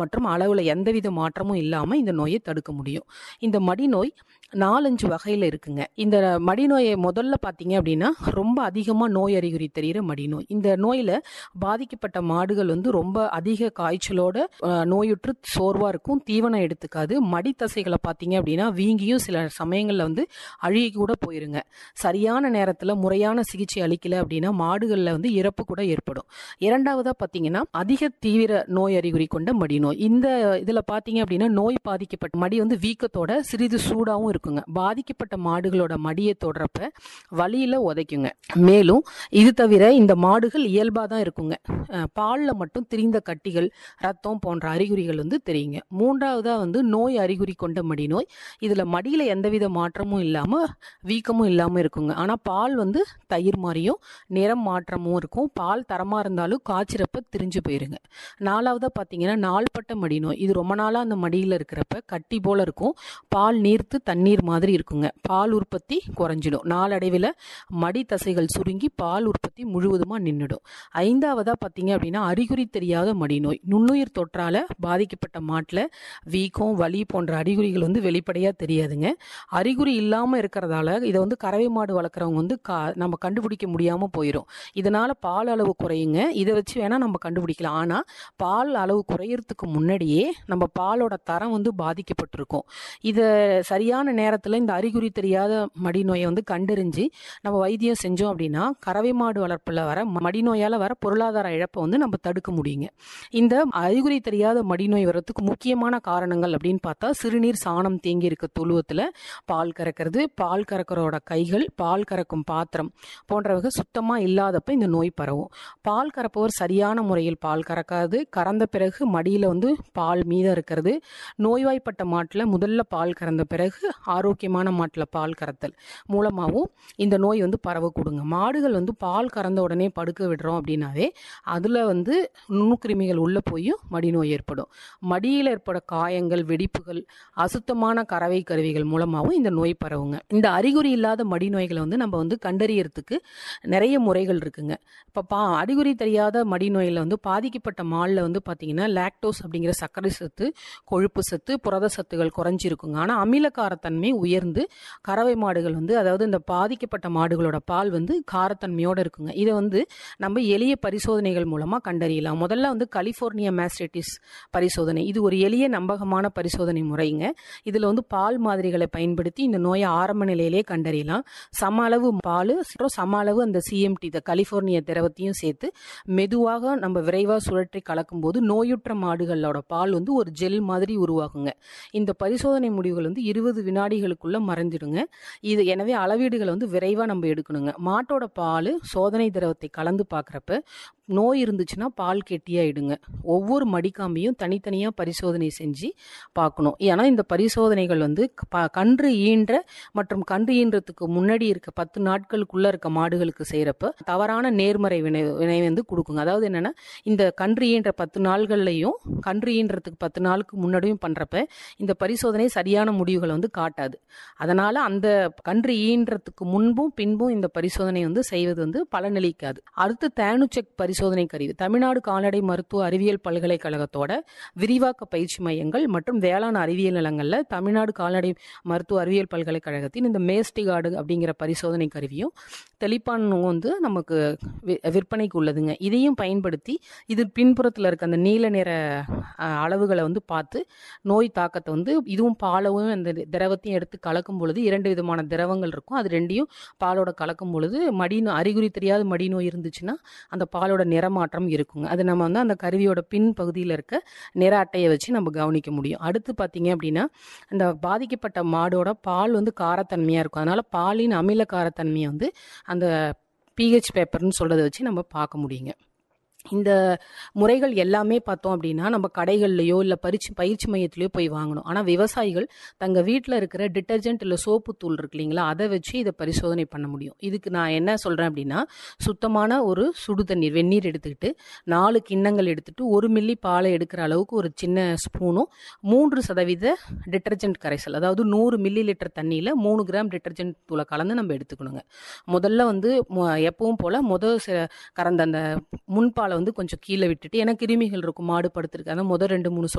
மற்றும் அளவில் எந்தவித மாற்றமும் இல்லாமல் இந்த நோயை தடுக்க முடியும் இந்த மடிநோய் நாலஞ்சு வகையில் இருக்குங்க இந்த மடிநோயை முதல்ல பார்த்தீங்க அப்படின்னா ரொம்ப அதிகமாக நோய் அறிகுறி தெரிகிற மடிநோய் இந்த நோயில் பாதிக்கப்பட்ட மாடுகள் வந்து ரொம்ப அதிக காய்ச்சலோட அஹ், நோயுற்று சோர்வாக இருக்கும் தீவனம் எடுத்துக்காது மடி தசைகளை பார்த்தீங்க அப்படின்னா வீங்கியும் சில சமயங்களில் வந்து அழுகி கூட போயிருங்க சரியான நேரத்தில் முறையான சிகிச்சை அளிக்கல அப்படின்னா மாடுகளில் வந்து இறப்பு கூட ஏற்படும் இரண்டாவதாக பார்த்தீங்கன்னா அதிக தீவிர நோய் அறிகுறி கொண்ட மடிநோய் இந்த இதில் பார்த்தீங்க அப்படின்னா நோய் பாதிக்கப்பட்ட மடி வந்து வீக்கத்தோட சிறிது சூடாகவும் இருக்குங்க பாதிக்கப்பட்ட மாடுகளோட மடியை தொடுறப்ப வலியில உதைக்குங்க மேலும் இது தவிர இந்த மாடுகள் இயல்பாக தான் இருக்குங்க அஹ் பால்ல மட்டும் திரிந்த கட்டிகள் ரத்தம் போன்ற அறிகுறிகள் வந்து தெரியுங்க மூன்றாவதா வந்து நோய் அறிகுறி கொண்ட மடிநோய் இதுல மடியில எந்தவித மாற்றமும் இல்லாம வீக்கமும் இல்லாம இருக்குங்க ஆனா பால் வந்து தயிர் மாதிரியும் நிறம் மாற்றமும் இருக்கும் பால் தரமா இருந்தாலும் காய்ச்சிறப்ப திரிஞ்சு போயிருங்க நாலாவதா பார்த்தீங்கன்னா நாள்பட்ட மடிநோய் இது ரொம்ப நாளா அந்த மடியில இருக்கிறப்ப கட்டி போல இருக்கும் பால் நீர்த்து தண்ணீர் மாதிரி இருக்குங்க பால் உற்பத்தி குறைஞ்சிடும் நாளடைவில் மடி தசைகள் சுருங்கி பால் உற்பத்தி முழுவதுமா நின்றுடும் ஐந்தாவதா பார்த்தீங்க அப்படின்னா அறிகுறி தெரியாத மடிநோய் நுண்ணுயிர் தொற்றால பாதிக்கப்பட்ட மாட்டில் வீக்கம் வலி போன்ற அறிகுறிகள் வந்து வெளிப்படையாக தெரியாதுங்க அறிகுறி இல்லாமல் இருக்கிறதால இதை வந்து கறவை மாடு வளர்க்குறவங்க வந்து கா நம்ம கண்டுபிடிக்க முடியாமல் போயிடும் இதனால பால் அளவு குறையுங்க இதை வச்சு வேணால் நம்ம கண்டுபிடிக்கலாம் ஆனால் பால் அளவு குறையறதுக்கு முன்னாடியே நம்ம பாலோட தரம் வந்து பாதிக்கப்பட்டிருக்கும் இதை சரியான நேரத்தில் இந்த அறிகுறி தெரியாத மடிநோயை வந்து கண்டறிஞ்சு நம்ம வைத்தியம் செஞ்சோம் அப்படின்னா கறவை மாடு வளர்ப்பில் வர மடிநோயால் வர பொருளாதார இழப்பை வந்து நம்ம தடுக்க முடியுங்க இந்த அறிகுறி தெரியாத மடிநோய் வர்றதுக்கு முக்கியமான காரணங்கள் அப்படின்னு பார்த்தா சிறுநீர் சாணம் தேங்கி இருக்க தொழுவத்தில் பால் கறக்கிறது பால் கறக்கிறோட கைகள் பால் கறக்கும் பாத்திரம் போன்றவங்க சுத்தமாக இல்லாதப்ப இந்த நோய் பரவும் பால் கறப்பவர் சரியான முறையில் பால் கறக்காது கறந்த பிறகு மடியில் வந்து பால் மீதம் இருக்கிறது நோய்வாய்ப்பட்ட மாட்டில் முதல்ல பால் கறந்த பிறகு ஆரோக்கியமான மாட்டில் பால் கறத்தல் மூலமாகவும் இந்த நோய் வந்து பரவக்கூடுங்க மாடுகள் வந்து பால் கறந்த உடனே படுக்க விடுறோம் அப்படின்னாவே அதில் வந்து நுண்ணுக்கிருமிகள் உள்ளே போய் மடிநோய் ஏற்படும் மடியில் ஏற்பட காயங்கள் வெடிப்புகள் அசுத்தமான கறவை கருவிகள் மூலமாகவும் இந்த நோய் பரவுங்க இந்த அறிகுறி இல்லாத மடிநோய்களை வந்து நம்ம வந்து கண்டறியறதுக்கு நிறைய முறைகள் இருக்குங்க இப்போ பா அறிகுறி தெரியாத மடிநோயில் வந்து பாதிக்கப்பட்ட மாலில் வந்து பார்த்தீங்கன்னா லாக்டோஸ் அப்படிங்கிற சர்க்கரை சத்து கொழுப்பு சத்து புரத சத்துகள் குறைஞ்சிருக்குங்க ஆனால் அமிலக்காரத்தன்மை உயர்ந்து கறவை மாடுகள் வந்து அதாவது இந்த பாதிக்கப்பட்ட மாடுகளோட பால் வந்து காரத்தன்மையோடு இருக்குங்க இதை வந்து நம்ம எளிய பரிசோதனைகள் மூலமாக கண்டறியலாம் முதல்ல வந்து கலிஃபோர்னியா மேஸ்டேட்டிஸ் பரிசோதனை இது ஒரு எளிய நம்பகமான பரிசோதனை முறைங்க இதில் வந்து பால் மாதிரிகளை பயன்படுத்தி இந்த நோயை ஆரம்ப நிலையிலே கண்டறியலாம் சம அளவு பால் அப்புறம் சம அளவு அந்த சிஎம்டி இந்த கலிஃபோர்னியா திரவத்தையும் சேர்த்து மெதுவாக நம்ம விரைவாக சுழற்றி கலக்கும்போது நோயுற்ற மாடுகளோட பால் வந்து ஒரு ஜெல் மாதிரி உருவாகுங்க இந்த பரிசோதனை முடிவுகள் வந்து இருபது வினாடிகளுக்குள்ள மறைஞ்சிடுங்க இது எனவே அளவீடுகளை வந்து விரைவாக நம்ம எடுக்கணுங்க மாட்டோட பால் சோதனை திரவத்தை கலந்து பார்க்குறப்ப நோய் இருந்துச்சுன்னா பால் கெட்டியாயிடுங்க ஒவ்வொரு மடிக்காம்பியும் தனித்தனியாக பரிசோதனை செஞ்சு பார்க்கணும் ஏன்னா இந்த பரிசோதனைகள் வந்து ப- கன்று ஈன்ற மற்றும் கன்று ஈன்றதுக்கு முன்னாடி இருக்க பத்து நாட்களுக்குள்ள இருக்க மாடுகளுக்கு செய்கிறப்ப தவறான நேர்மறை வினை வினை வந்து கொடுக்குங்க அதாவது என்னன்னா இந்த கன்று ஈன்ற பத்து நாள்கள்லையும் கன்று ஈன்றதுக்கு பத்து நாளுக்கு முன்னாடியும் பண்றப்ப இந்த பரிசோதனை சரியான முடிவுகளை வந்து காட்டாது அதனால அந்த கன்று ஈன்றதுக்கு முன்பும் பின்பும் இந்த பரிசோதனை வந்து செய்வது வந்து பலனளிக்காது அடுத்து தேனுச்செக் பரிசோதனை கருவி தமிழ்நாடு கால்நடை மருத்துவ அறிவியல் பல்கலைக்கழகத்தோட விரிவாக்க பயிற்சி மையங்கள் மற்றும் வேளாண் அறிவியல் நிலங்கள்ல தமிழ்நாடு கால்நடை மருத்துவ அறிவியல் பல்கலைக்கழகத்தின் இந்த மேஸ்டிகார்டு அப்படிங்கிற பரிசோதனை கருவியும் தெளிப்பான் வந்து நமக்கு வி- விற்பனைக்கு உள்ளதுங்க இதையும் பயன்படுத்தி இது பின்புறத்தில் இருக்க அந்த நீல நிற அஹ், அளவுகளை வந்து பார்த்து நோய் தாக்கத்தை வந்து இதுவும் பாலவும் அந்த திரவத்தையும் எடுத்து கலக்கும் பொழுது இரண்டு விதமான திரவங்கள் இருக்கும் அது ரெண்டையும் பாலோட கலக்கும் பொழுது மடி நோ- அறிகுறி தெரியாத மடி நோய் இருந்துச்சுன்னா அந்த பாலோட நிறமாற்றம் இருக்குங்க அது நம்ம வந்து அந்த கருவியோட பின் பகுதியில் இருக்க நிற அட்டையை வச்சு நம்ம கவனிக்க முடியும் அடுத்து பார்த்தீங்க அப்படின்னா இந்த பாதிக்கப்பட்ட மாடோட பால் வந்து காரத்தன்மையாக இருக்கும் அதனால பாலின் அமில காரத்தன்மையை வந்து அந்த பிஹெச் பேப்பர்னு சொல்றதை வச்சு நம்ம பார்க்க முடியுங்க இந்த முறைகள் எல்லாமே பார்த்தோம் அப்படின்னா நம்ம கடைகள்லையோ இல்லை பரிச்சு பயிற்சி மையத்திலையோ போய் வாங்கணும் ஆனால் விவசாயிகள் தங்கள் வீட்டில் இருக்கிற டிட்டர்ஜென்ட் இல்லை சோப்பு தூள் இருக்கு இல்லைங்களா அதை வச்சு இதை பரிசோதனை பண்ண முடியும் இதுக்கு நான் என்ன சொல்கிறேன் அப்படின்னா சுத்தமான ஒரு சுடு தண்ணீர் வெந்நீர் எடுத்துக்கிட்டு நாலு கிண்ணங்கள் எடுத்துட்டு ஒரு மில்லி பாலை எடுக்கிற அளவுக்கு ஒரு சின்ன ஸ்பூனும் மூன்று சதவீத டிட்டர்ஜென்ட் கரைசல் அதாவது நூறு மில்லி லிட்டர் தண்ணியில் மூணு கிராம் டிட்டர்ஜென்ட் தூளை கலந்து நம்ம எடுத்துக்கணுங்க முதல்ல வந்து மு- எப்பவும் போல் முதல் சில கறந்த அந்த முன்பாலை வந்து கொஞ்சம் கீழே விட்டுட்டு ஏன்னா கிருமிகள் இருக்கும் மாடு படுத்திருக்கு அதான் முதல் ரெண்டு மூணு சொட்டு